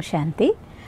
Shanti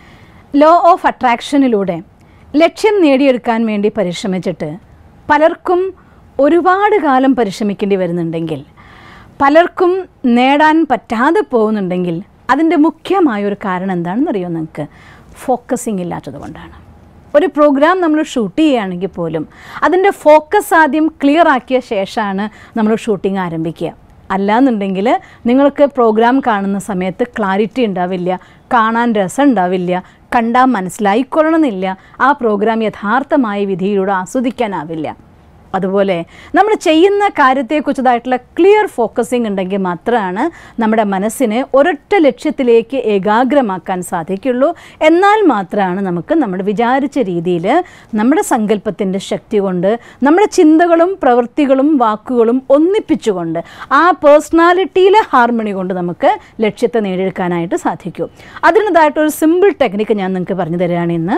law of അട്രാക്ഷനിലൂടെ ലക്ഷ്യം നേടിയെടുക്കാൻ വേണ്ടി പരിശ്രമിച്ചിട്ട് പലർക്കും ഒരുപാട് കാലം പരിശ്രമിക്കേണ്ടി വരുന്നുണ്ടെങ്കിൽ പലർക്കും നേടാൻ പറ്റാതെ പോകുന്നുണ്ടെങ്കിൽ അതിൻ്റെ മുഖ്യമായൊരു കാരണം എന്താണെന്നറിയോ നിങ്ങൾക്ക് ഫോക്കസിങ് ഇല്ലാത്തത് കൊണ്ടാണ് ഒരു പ്രോഗ്രാം നമ്മൾ ഷൂട്ട് ചെയ്യുകയാണെങ്കിൽ പോലും അതിൻ്റെ ഫോക്കസ് ആദ്യം ക്ലിയർ ആക്കിയ ശേഷമാണ് നമ്മൾ ഷൂട്ടിംഗ് ആരംഭിക്കുക അല്ലാന്നുണ്ടെങ്കിൽ നിങ്ങൾക്ക് പ്രോഗ്രാം കാണുന്ന സമയത്ത് ക്ലാരിറ്റി ഉണ്ടാവില്ല കാണാൻ രസം ഉണ്ടാവില്ല കണ്ടാൽ മനസ്സിലായിക്കൊള്ളണമെന്നില്ല ആ പ്രോഗ്രാം യഥാർത്ഥമായ വിധിയിലൂടെ ആസ്വദിക്കാനാവില്ല അതുപോലെ നമ്മൾ ചെയ്യുന്ന കാര്യത്തെക്കുറിച്ചതായിട്ടുള്ള ക്ലിയർ ഫോക്കസിങ് ഉണ്ടെങ്കിൽ മാത്രമാണ് നമ്മുടെ മനസ്സിനെ ഒരൊറ്റ ലക്ഷ്യത്തിലേക്ക് ഏകാഗ്രമാക്കാൻ സാധിക്കുള്ളൂ എന്നാൽ മാത്രമാണ് നമുക്ക് നമ്മുടെ വിചാരിച്ച രീതിയിൽ നമ്മുടെ സങ്കല്പത്തിൻ്റെ ശക്തി കൊണ്ട് നമ്മുടെ ചിന്തകളും പ്രവൃത്തികളും വാക്കുകളും ഒന്നിപ്പിച്ചുകൊണ്ട് ആ പേഴ്സണാലിറ്റിയിലെ ഹാർമണി കൊണ്ട് നമുക്ക് ലക്ഷ്യത്തെ നേടിയെടുക്കാനായിട്ട് സാധിക്കും അതിനതായിട്ടൊരു സിമ്പിൾ ടെക്നിക്ക് ഞാൻ നിങ്ങൾക്ക് പറഞ്ഞു തരികയാണ് ഇന്ന്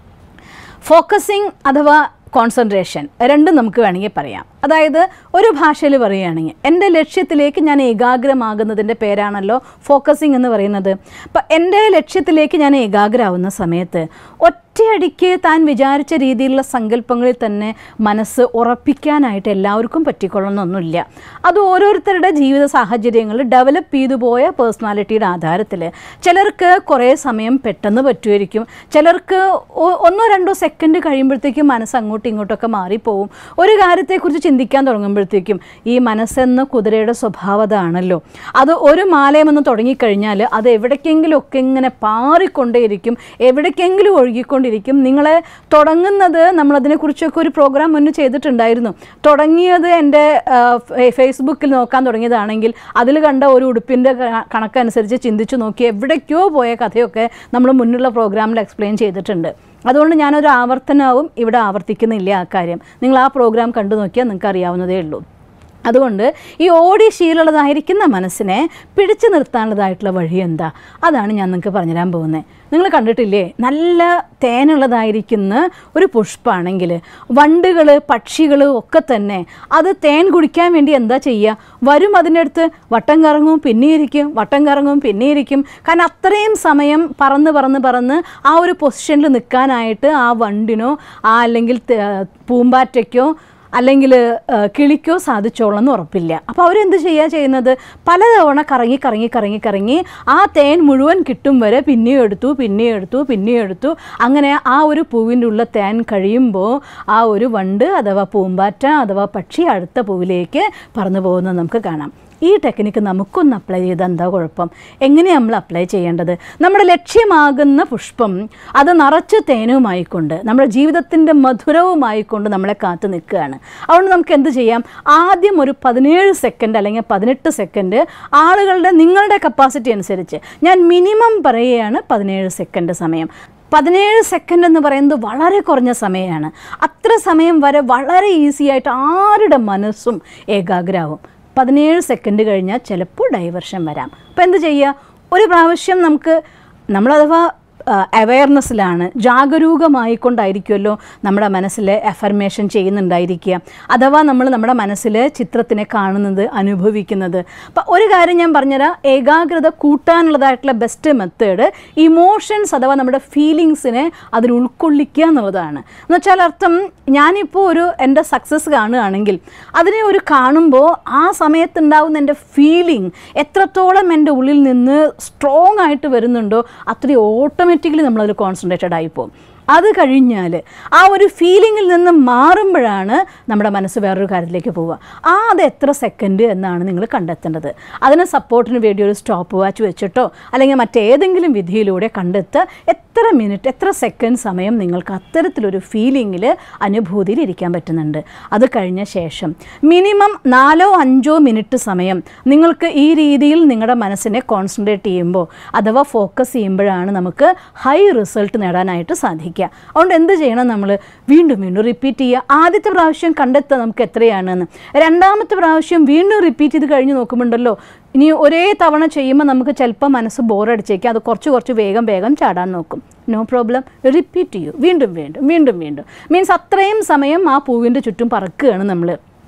ഫോക്കസിങ് അഥവാ കോൺസെൻട്രേഷൻ രണ്ടും നമുക്ക് വേണമെങ്കിൽ പറയാം അതായത് ഒരു ഭാഷയിൽ പറയുകയാണെങ്കിൽ എൻ്റെ ലക്ഷ്യത്തിലേക്ക് ഞാൻ ഏകാഗ്രമാകുന്നതിൻ്റെ പേരാണല്ലോ ഫോക്കസിങ് എന്ന് പറയുന്നത് അപ്പം എൻ്റെ ലക്ഷ്യത്തിലേക്ക് ഞാൻ ഏകാഗ്രമാവുന്ന സമയത്ത് ഒറ്റയടിക്ക് താൻ വിചാരിച്ച രീതിയിലുള്ള സങ്കല്പങ്ങളിൽ തന്നെ മനസ്സ് ഉറപ്പിക്കാനായിട്ട് എല്ലാവർക്കും പറ്റിക്കൊള്ളണമെന്നൊന്നുമില്ല അത് ഓരോരുത്തരുടെ ജീവിത സാഹചര്യങ്ങൾ ഡെവലപ്പ് ചെയ്തു പോയ പേഴ്സണാലിറ്റിയുടെ ആധാരത്തിൽ ചിലർക്ക് കുറേ സമയം പെട്ടെന്ന് പറ്റുമായിരിക്കും ചിലർക്ക് ഒ- ഒന്നോ രണ്ടോ സെക്കൻഡ് കഴിയുമ്പോഴത്തേക്കും മനസ്സ് അങ്ങോട്ടും ഇങ്ങോട്ടൊക്കെ മാറിപ്പോവും ഒരു കാര്യത്തെക്കുറിച്ച് ചിന്തിക്കാൻ തുടങ്ങുമ്പോഴത്തേക്കും ഈ മനസ്സെന്ന കുതിരയുടെ സ്വഭാവതാണല്ലോ അത് ഒരു മാലയമെന്ന് തുടങ്ങിക്കഴിഞ്ഞാൽ അത് എവിടേക്കെങ്കിലും ഒക്കെ ഇങ്ങനെ പാറിക്കൊണ്ടേയിരിക്കും എവിടേക്കെങ്കിലും ഒഴുകിക്കൊണ്ടിരിക്കും നിങ്ങളെ തുടങ്ങുന്നത് നമ്മളതിനെക്കുറിച്ചൊക്കെ ഒരു പ്രോഗ്രാം മുന്നേ ചെയ്തിട്ടുണ്ടായിരുന്നു തുടങ്ങിയത് എൻ്റെ ആ, ഫേ- ഫേസ്ബുക്കിൽ നോക്കാൻ തുടങ്ങിയതാണെങ്കിൽ അതിൽ കണ്ട ഒരു ഉടുപ്പിൻ്റെ ക- കണക്കനുസരിച്ച് ചിന്തിച്ചു നോക്കി എവിടേക്കോ പോയ കഥയൊക്കെ നമ്മൾ മുന്നുള്ള പ്രോഗ്രാമിൽ എക്സ്പ്ലെയിൻ ചെയ്തിട്ടുണ്ട് അതുകൊണ്ട് ഞാനൊരു ആവർത്തനവും ഇവിടെ ആവർത്തിക്കുന്നില്ല ആ കാര്യം നിങ്ങൾ ആ പ്രോഗ്രാം കണ്ടു നോക്കിയാൽ നിങ്ങൾക്ക് അറിയാവുന്നതേ ഉള്ളൂ അതുകൊണ്ട് ഈ ഓടി ശീലമുള്ളതായിരിക്കുന്ന മനസ്സിനെ പിടിച്ചു നിർത്താനുള്ളതായിട്ടുള്ള വഴി എന്താ അതാണ് ഞാൻ നിങ്ങൾക്ക് പറഞ്ഞുതരാൻ പോകുന്നത് നിങ്ങൾ കണ്ടിട്ടില്ലേ നല്ല തേനുള്ളതായിരിക്കുന്ന ഒരു പുഷ്പമാണെങ്കിൽ വണ്ടുകൾ പക്ഷികൾ ഒക്കെ തന്നെ അത് തേൻ കുടിക്കാൻ വേണ്ടി എന്താ ചെയ്യുക വരും അതിൻ്റെ അടുത്ത് വട്ടം കറങ്ങും പിന്നെ ഇരിക്കും വട്ടം കറങ്ങും പിന്നെ ഇരിക്കും കാരണം അത്രയും സമയം പറന്ന് പറന്ന് പറന്ന് ആ ഒരു പൊസിഷനിൽ നിൽക്കാനായിട്ട് ആ വണ്ടിനോ ആ അല്ലെങ്കിൽ ത- പൂമ്പാറ്റയ്ക്കോ അല്ലെങ്കിൽ കിളിക്കോ സാധിച്ചോളണം എന്ന് ഉറപ്പില്ല അപ്പോൾ അവരെന്ത് ചെയ്യുക ചെയ്യുന്നത് പലതവണ കറങ്ങി കറങ്ങി കറങ്ങി കറങ്ങി ആ തേൻ മുഴുവൻ കിട്ടും വരെ പിന്നെയും എടുത്തു പിന്നെയും എടുത്തു പിന്നെയും എടുത്തു അങ്ങനെ ആ ഒരു പൂവിൻ്റെ ഉള്ള തേൻ കഴിയുമ്പോൾ ആ ഒരു വണ്ട് അഥവാ പൂമ്പാറ്റ അഥവാ പക്ഷി അടുത്ത പൂവിലേക്ക് പറന്നു പോകുന്നത് നമുക്ക് കാണാം ഈ ടെക്നിക്ക് നമുക്കൊന്ന് അപ്ലൈ ചെയ്താൽ എന്താ കുഴപ്പം എങ്ങനെയാണ് നമ്മൾ അപ്ലൈ ചെയ്യേണ്ടത് നമ്മുടെ ലക്ഷ്യമാകുന്ന പുഷ്പം അത് നിറച്ച് തേനുമായിക്കൊണ്ട് നമ്മുടെ ജീവിതത്തിൻ്റെ മധുരവുമായിക്കൊണ്ട് നമ്മളെ കാത്തു നിൽക്കുകയാണ് അതുകൊണ്ട് നമുക്ക് എന്ത് ചെയ്യാം ആദ്യം ഒരു പതിനേഴ് സെക്കൻഡ് അല്ലെങ്കിൽ പതിനെട്ട് സെക്കൻഡ് ആളുകളുടെ നിങ്ങളുടെ കപ്പാസിറ്റി അനുസരിച്ച് ഞാൻ മിനിമം പറയുകയാണ് പതിനേഴ് സെക്കൻഡ് സമയം പതിനേഴ് സെക്കൻഡ് എന്ന് പറയുന്നത് വളരെ കുറഞ്ഞ സമയമാണ് അത്ര സമയം വരെ വളരെ ഈസി ആയിട്ട് ആരുടെ മനസ്സും ഏകാഗ്രാവും പതിനേഴ് സെക്കൻഡ് കഴിഞ്ഞാൽ ചിലപ്പോൾ ഡൈവർഷൻ വരാം അപ്പോൾ എന്ത് ചെയ്യുക ഒരു പ്രാവശ്യം നമുക്ക് നമ്മളഥവാ അവയർനെസ്സിലാണ് ജാഗരൂകമായിക്കൊണ്ടായിരിക്കുമല്ലോ നമ്മുടെ മനസ്സിൽ എഫർമേഷൻ ചെയ്യുന്നുണ്ടായിരിക്കുക അഥവാ നമ്മൾ നമ്മുടെ മനസ്സിൽ ചിത്രത്തിനെ കാണുന്നത് അനുഭവിക്കുന്നത് അപ്പം ഒരു കാര്യം ഞാൻ പറഞ്ഞുതരാം ഏകാഗ്രത കൂട്ടാനുള്ളതായിട്ടുള്ള ബെസ്റ്റ് മെത്തേഡ് ഇമോഷൻസ് അഥവാ നമ്മുടെ ഫീലിങ്സിനെ അതിൽ ഉൾക്കൊള്ളിക്കുക എന്നുള്ളതാണ് എന്ന് വെച്ചാൽ അർത്ഥം ഞാനിപ്പോൾ ഒരു എൻ്റെ സക്സസ് കാണുകയാണെങ്കിൽ അതിനെ ഒരു കാണുമ്പോൾ ആ സമയത്തുണ്ടാവുന്ന എൻ്റെ ഫീലിംഗ് എത്രത്തോളം എൻ്റെ ഉള്ളിൽ നിന്ന് സ്ട്രോങ് ആയിട്ട് വരുന്നുണ്ടോ അത്രയും ഓട്ടോമാറ്റിക്കലി നമ്മളതിൽ കോൺസെൻട്രേറ്റഡ് ആയിപ്പോവും അത് കഴിഞ്ഞാൽ ആ ഒരു ഫീലിങ്ങിൽ നിന്ന് മാറുമ്പോഴാണ് നമ്മുടെ മനസ്സ് വേറൊരു കാര്യത്തിലേക്ക് പോവുക ആ അത് എത്ര സെക്കൻഡ് എന്നാണ് നിങ്ങൾ കണ്ടെത്തേണ്ടത് അതിന് സപ്പോർട്ടിന് വേണ്ടി ഒരു സ്റ്റോപ്പ് വാച്ച് വെച്ചിട്ടോ അല്ലെങ്കിൽ മറ്റേതെങ്കിലും വിധിയിലൂടെ കണ്ടെത്തുക എത്ര മിനിറ്റ് എത്ര സെക്കൻഡ് സമയം നിങ്ങൾക്ക് അത്തരത്തിലൊരു ഫീലിങ്ങിൽ അനുഭൂതിയിൽ ഇരിക്കാൻ പറ്റുന്നുണ്ട് അത് കഴിഞ്ഞ ശേഷം മിനിമം നാലോ അഞ്ചോ മിനിറ്റ് സമയം നിങ്ങൾക്ക് ഈ രീതിയിൽ നിങ്ങളുടെ മനസ്സിനെ കോൺസെൻട്രേറ്റ് ചെയ്യുമ്പോൾ അഥവാ ഫോക്കസ് ചെയ്യുമ്പോഴാണ് നമുക്ക് ഹൈ റിസൾട്ട് നേടാനായിട്ട് സാധിക്കുക അതുകൊണ്ട് എന്ത് ചെയ്യണം നമ്മൾ വീണ്ടും വീണ്ടും റിപ്പീറ്റ് ചെയ്യുക ആദ്യത്തെ പ്രാവശ്യം കണ്ടെത്തുക നമുക്ക് എത്രയാണെന്ന് രണ്ടാമത്തെ പ്രാവശ്യം വീണ്ടും റിപ്പീറ്റ് ചെയ്ത് കഴിഞ്ഞ് നോക്കുമ്പോണ്ടല്ലോ ഇനി ഒരേ തവണ ചെയ്യുമ്പോൾ നമുക്ക് ചിലപ്പോൾ മനസ്സ് ബോറടിച്ചേക്കാം അത് കുറച്ച് കുറച്ച് വേഗം വേഗം ചാടാൻ നോക്കും നോ പ്രോബ്ലം റിപ്പീറ്റ് ചെയ്യൂ വീണ്ടും വീണ്ടും വീണ്ടും വീണ്ടും മീൻസ് അത്രയും സമയം ആ പൂവിൻ്റെ ചുറ്റും പറക്കുകയാണ് നമ്മൾ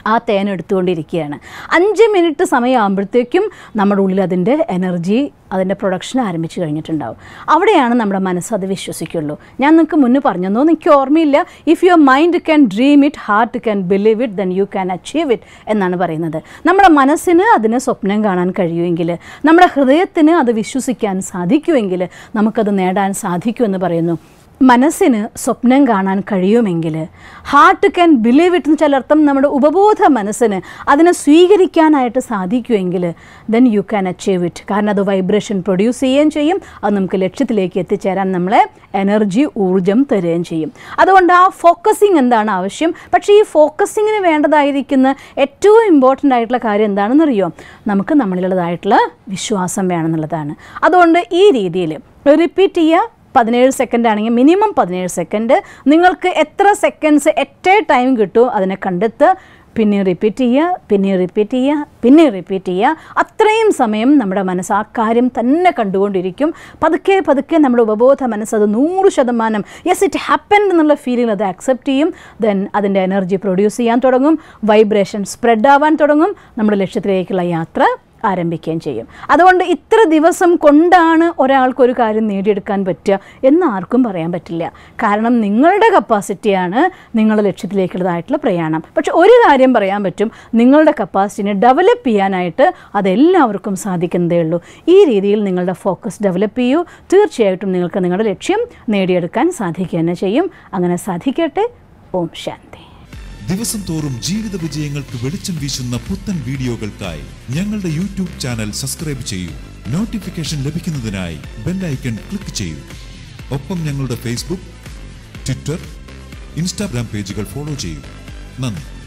ആ തേൻ എടുത്തുകൊണ്ടിരിക്കുകയാണ് അഞ്ച് മിനിറ്റ് സമയമാകുമ്പോഴത്തേക്കും നമ്മുടെ ഉള്ളിൽ അതിൻ്റെ എനർജി അതിൻ്റെ പ്രൊഡക്ഷൻ ആരംഭിച്ചു കഴിഞ്ഞിട്ടുണ്ടാവും അവിടെയാണ് നമ്മുടെ മനസ്സ് അത് വിശ്വസിക്കുള്ളൂ ഞാൻ നിങ്ങൾക്ക് മുന്നേ പറഞ്ഞെന്നോ എനിക്ക് ഓർമ്മയില്ല if your mind can dream it heart can believe it then you can achieve it എന്നാണ് പറയുന്നത് നമ്മുടെ മനസ്സിന് അതിന് സ്വപ്നം കാണാൻ കഴിയുമെങ്കിൽ നമ്മുടെ ഹൃദയത്തിന് അത് വിശ്വസിക്കാൻ സാധിക്കുമെങ്കിൽ നമുക്കത് നേടാൻ സാധിക്കുമെന്ന് പറയുന്നു മനസ്സിന് സ്വപ്നം കാണാൻ കഴിയുമെങ്കിൽ ഹാർട്ട് ക്യാൻ ബിലീവ് ഇറ്റ് എന്ന് ചിലർത്ഥം നമ്മുടെ ഉപബോധ മനസ്സിന് അതിനെ സ്വീകരിക്കാനായിട്ട് സാധിക്കുമെങ്കിൽ then you can achieve it കാരണം അത് വൈബ്രേഷൻ പ്രൊഡ്യൂസ് ചെയ്യുകയും ചെയ്യും അത് നമുക്ക് ലക്ഷ്യത്തിലേക്ക് എത്തിച്ചേരാൻ നമ്മളെ എനർജി ഊർജം തരുകയും ചെയ്യും അതുകൊണ്ട് ആ ഫോക്കസിങ് എന്താണ് ആവശ്യം പക്ഷേ ഈ ഫോക്കസിങ്ങിന് വേണ്ടതായിരിക്കുന്ന ഏറ്റവും ഇമ്പോർട്ടൻ്റ് ആയിട്ടുള്ള കാര്യം എന്താണെന്നറിയോ നമുക്ക് നമ്മളിലുള്ളതായിട്ടുള്ള വിശ്വാസം വേണമെന്നുള്ളതാണ് അതുകൊണ്ട് ഈ രീതിയിൽ റിപ്പീറ്റ് ചെയ്യുക പതിനേഴ് സെക്കൻഡ് ആണെങ്കിൽ മിനിമം പതിനേഴ് സെക്കൻഡ് നിങ്ങൾക്ക് എത്ര സെക്കൻഡ്സ് എറ്റേ ടൈം കിട്ടുമോ അതിനെ കണ്ടെത്തുക പിന്നെ റിപ്പീറ്റ് ചെയ്യുക പിന്നെ റിപ്പീറ്റ് ചെയ്യുക പിന്നെ റിപ്പീറ്റ് ചെയ്യുക അത്രയും സമയം നമ്മുടെ മനസ്സ് ആ കാര്യം തന്നെ കണ്ടുകൊണ്ടിരിക്കും പതുക്കെ പതുക്കെ നമ്മുടെ ഉപബോധ മനസ്സ് അത് നൂറ് ശതമാനം യെസ് ഇറ്റ് ഹാപ്പൻ എന്നുള്ള ഫീലിംഗ് അത് അക്സെപ്റ്റ് ചെയ്യും ദെൻ അതിൻ്റെ എനർജി പ്രൊഡ്യൂസ് ചെയ്യാൻ തുടങ്ങും വൈബ്രേഷൻ സ്പ്രെഡ് ആവാൻ തുടങ്ങും നമ്മുടെ ലക്ഷ്യത്തിലേക്കുള്ള യാത്ര ആരംഭിക്കുകയും ചെയ്യും അതുകൊണ്ട് ഇത്ര ദിവസം കൊണ്ടാണ് ഒരാൾക്ക് ഒരു കാര്യം നേടിയെടുക്കാൻ പറ്റുക എന്ന് ആർക്കും പറയാൻ പറ്റില്ല കാരണം നിങ്ങളുടെ കപ്പാസിറ്റിയാണ് നിങ്ങളുടെ ലക്ഷ്യത്തിലേക്കുള്ളതായിട്ടുള്ള പ്രയാണം പക്ഷെ ഒരു കാര്യം പറയാൻ പറ്റും നിങ്ങളുടെ കപ്പാസിറ്റിനെ ഡെവലപ്പ് ചെയ്യാനായിട്ട് അതെല്ലാവർക്കും സാധിക്കുന്നതേ ഉള്ളൂ ഈ രീതിയിൽ നിങ്ങളുടെ ഫോക്കസ് ഡെവലപ്പ് ചെയ്യൂ തീർച്ചയായിട്ടും നിങ്ങൾക്ക് നിങ്ങളുടെ ലക്ഷ്യം നേടിയെടുക്കാൻ സാധിക്കുക തന്നെ ചെയ്യും അങ്ങനെ സാധിക്കട്ടെ ഓം ശാന്തി ദിവസം തോറും ജീവിത വിജയങ്ങൾക്ക് വെളിച്ചം വീശുന്ന പുത്തൻ വീഡിയോകൾക്കായി ഞങ്ങളുടെ യൂട്യൂബ് ചാനൽ സബ്സ്ക്രൈബ് ചെയ്യൂ നോട്ടിഫിക്കേഷൻ ലഭിക്കുന്നതിനായി ബെല്ലൈക്കൺ ക്ലിക്ക് ചെയ്യൂ ഒപ്പം ഞങ്ങളുടെ ഫേസ്ബുക്ക് ട്വിറ്റർ ഇൻസ്റ്റാഗ്രാം പേജുകൾ ഫോളോ ചെയ്യൂ നന്ദി